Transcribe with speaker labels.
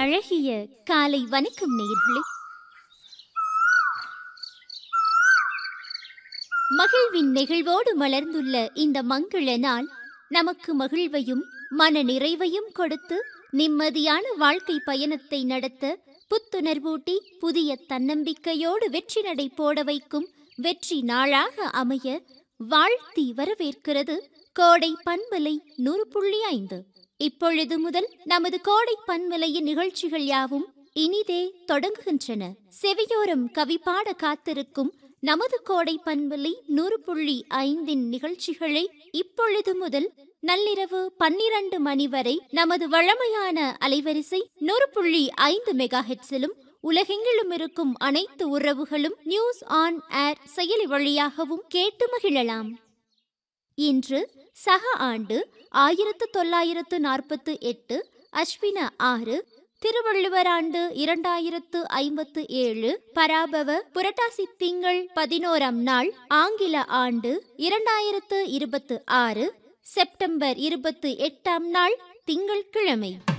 Speaker 1: அழகிய காலை வணக்கம் நேயர்களே மகிழ்வின் நெகிழ்வோடு மலர்ந்துள்ள இந்த மங்கள நாள் நமக்கு மகிழ்வையும் மன நிறைவையும் கொடுத்து நிம்மதியான வாழ்க்கை பயணத்தை நடத்த புத்துணர்வூட்டி புதிய தன்னம்பிக்கையோடு வெற்றி நடை போட வைக்கும் வெற்றி நாளாக அமைய வாழ்த்தி வரவேற்கிறது கோடை பண்பலை நூறு புள்ளி ஐந்து இப்பொழுது முதல் நமது கோடை பண்பலையின் நிகழ்ச்சிகள் யாவும் இனிதே தொடங்குகின்றன செவியோரம் கவி பாட காத்திருக்கும் நமது கோடை பண்பலை நூறு புள்ளி ஐந்தின் நிகழ்ச்சிகளை இப்பொழுது முதல் நள்ளிரவு பன்னிரண்டு மணி வரை நமது வழமையான அலைவரிசை நூறு புள்ளி ஐந்து மெகா ஹெட்ஸிலும் உலகெங்கிலும் இருக்கும் அனைத்து உறவுகளும் நியூஸ் ஆன் ஏர் செயலி வழியாகவும் கேட்டு மகிழலாம் இன்று சக ஆண்டு ஆயிரத்து தொள்ளாயிரத்து நாற்பத்து எட்டு அஸ்வின ஆறு திருவள்ளுவர் ஆண்டு இரண்டாயிரத்து ஐம்பத்து ஏழு பராபவ புரட்டாசி திங்கள் பதினோராம் நாள் ஆங்கில ஆண்டு இரண்டாயிரத்து இருபத்து ஆறு செப்டம்பர் இருபத்து எட்டாம் நாள் திங்கள்கிழமை